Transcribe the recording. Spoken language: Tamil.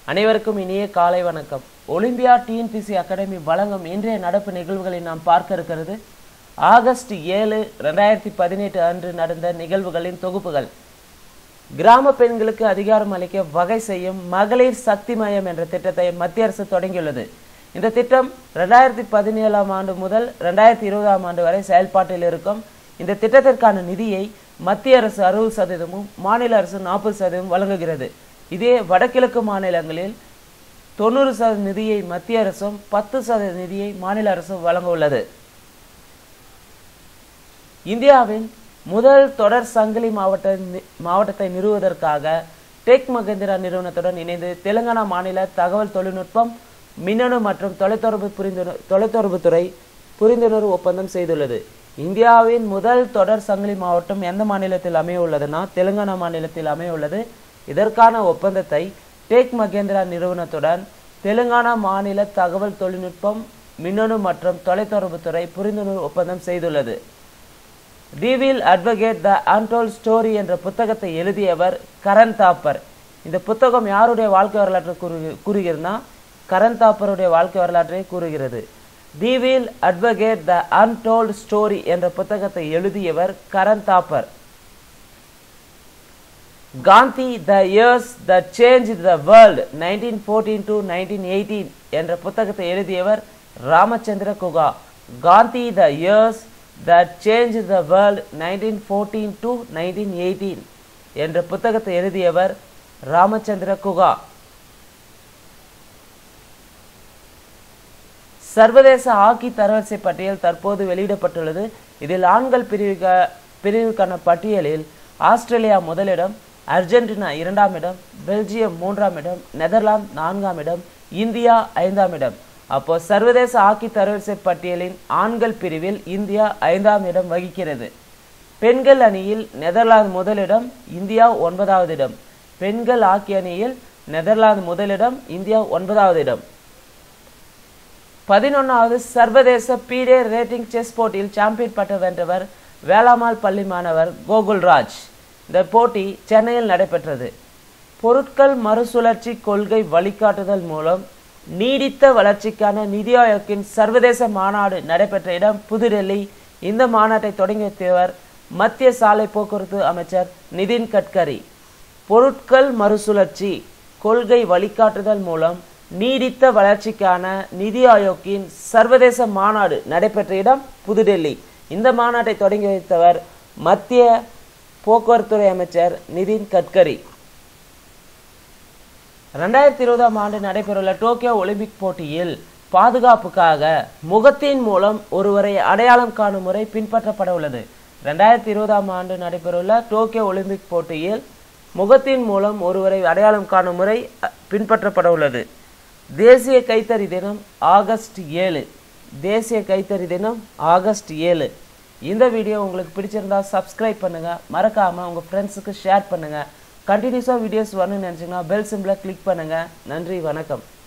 அனைவருக்கும் இனிய காலை வணக்கம் ஒலிம்பியா டிஎன்பிசி அகாடமி வழங்கும் இன்றைய நடப்பு நிகழ்வுகளை நாம் பார்க்க இருக்கிறது ஆகஸ்ட் ஏழு ரெண்டாயிரத்தி பதினெட்டு அன்று நடந்த நிகழ்வுகளின் தொகுப்புகள் கிராம பெண்களுக்கு அதிகாரம் அளிக்க வகை செய்யும் மகளிர் சக்தி மையம் என்ற திட்டத்தை மத்திய அரசு தொடங்கியுள்ளது இந்த திட்டம் ரெண்டாயிரத்தி பதினேழாம் ஆண்டு முதல் ரெண்டாயிரத்தி இருபதாம் ஆண்டு வரை செயல்பாட்டில் இருக்கும் இந்த திட்டத்திற்கான நிதியை மத்திய அரசு அறுபது சதவீதமும் மாநில அரசு நாற்பது சதவீதம் வழங்குகிறது இதே வடகிழக்கு மாநிலங்களில் தொண்ணூறு சதவீத நிதியை மத்திய அரசும் பத்து சதவீத நிதியை மாநில அரசும் வழங்க உள்ளது இந்தியாவின் முதல் தொடர் சங்கிலி மாவட்ட நி- மாவட்டத்தை நிறுவுவதற்காக டெக் மகேந்திரா நிறுவனத்துடன் இணைந்து தெலுங்கானா மாநில தகவல் தொழில்நுட்பம் மின்னணு மற்றும் தொலைத்தொடர்பு புரிந்துணர் தொலைத்தொடர்புத்துறை புரிந்துணர்வு ஒப்பந்தம் செய்துள்ளது இந்தியாவின் முதல் தொடர் சங்கிலி மாவட்டம் எந்த மாநிலத்தில் அமைய உள்ளதுன்னா தெலுங்கானா மாநிலத்தில் அமைய உள்ளது இதற்கான ஒப்பந்தத்தை டெக் மகேந்திரா நிறுவனத்துடன் தெலுங்கானா மாநில தகவல் தொழில்நுட்பம் மின்னணு மற்றும் தொலைத்தொடர்புத்துறை புரிந்துணர்வு ஒப்பந்தம் செய்துள்ளது the will advocate the untold story என்ற புத்தகத்தை எழுதியவர் கரண் தாப்பர் இந்த புத்தகம் யாருடைய வாழ்க்கை வரலாற்றை கூறு கூறுகிறதுனா கரண் தாப்பருடைய வாழ்க்கை வரலாற்றை கூறுகிறது the will advocate the untold story என்ற புத்தகத்தை எழுதியவர் Karan Thapar Gandhi the years the change the world nineteen fourteen to nineteen eighteen என்ற புத்தகத்தை எழுதியவர் Ramachandra Guha Gandhi the years the change the world nineteen fourteen to nineteen eighteen என்ற புத்தகத்தை எழுதியவர் ராமச்சந்திர குகா சர்வதேச ஹாக்கி தரவரிசை பட்டியல் தற்போது வெளியிடப்பட்டுள்ளது இதில் ஆண்கள் பிரிவுக பிரிவுக்கான பட்டியலில் ஆஸ்திரேலியா முதலிடம் அர்ஜென்டினா இரண்டாம் இடம் பெல்ஜியம் மூன்றாம் இடம் நெதர்லாந்து நான்காம் இடம் இந்தியா ஐந்தாம் இடம் அப்போ சர்வதேச ஹாக்கி தரவரிசை பட்டியலின் ஆண்கள் பிரிவில் இந்தியா ஐந்தாம் இடம் வகிக்கிறது பெண்கள் அணியில் நெதர்லாந்து முதலிடம் இந்தியா ஒன்பதாவது இடம் பெண்கள் ஹாக்கி அணியில் நெதர்லாந்து முதலிடம் இந்தியா ஒன்பதாவது இடம் பதினொன்றாவது சர்வதேச பீடே ரேட்டிங் செஸ் போட்டியில் சாம்பியன் பட்டம் வென்றவர் வேளாமால் பள்ளி மாணவர் கோகுல்ராஜ் இந்த போட்டி சென்னையில் நடைபெற்றது பொருட்கள் மறுசுழற்சி கொள்கை வழிகாட்டுதல் மூலம் நீடித்த வளர்ச்சிக்கான நிதி ஆயோக்கின் சர்வதேச மாநாடு நடைபெற்ற இடம் புதுடெல்லி இந்த மாநாட்டை தொடங்கி வைத்தவர் மத்திய சாலை போக்குவரத்து அமைச்சர் நிதின் கட்கரி பொருட்கள் மறுசுழற்சி கொள்கை வழிகாட்டுதல் மூலம் நீடித்த வளர்ச்சிக்கான நிதி ஆயோக்கின் சர்வதேச மாநாடு நடைபெற்ற இடம் புதுடெல்லி இந்த மாநாட்டை தொடங்கி வைத்தவர் மத்திய போக்குவரத்துறை அமைச்சர் நிதின் கட்கரி ரெண்டாயிரத்தி இருபதாம் ஆண்டு நடைபெறவுள்ள டோக்கியோ ஒலிம்பிக் போட்டியில் பாதுகாப்புக்காக முகத்தின் மூலம் ஒருவரை அடையாளம் காணும் முறை பின்பற்றப்பட உள்ளது ரெண்டாயிரத்தி இருபதாம் ஆண்டு நடைபெறவுள்ள டோக்கியோ ஒலிம்பிக் போட்டியில் முகத்தின் மூலம் ஒருவரை அடையாளம் காணும் முறை அ, பின்பற்றப்பட உள்ளது தேசிய கைத்தறி தினம் ஆகஸ்ட் ஏழு தேசிய கைத்தறி தினம் ஆகஸ்ட் ஏழு இந்த வீடியோ உங்களுக்கு பிடிச்சிருந்தா சப்ஸ்கிரைப் பண்ணுங்க மறக்காம உங்க ஃப்ரெண்ட்ஸுக்கு ஷேர் பண்ணுங்க கண்டினியூஸாக வீடியோஸ் வரணும்னு நினச்சிங்கன்னா பெல் சிம்பிளை கிளிக் பண்ணுங்க நன்றி வணக்கம்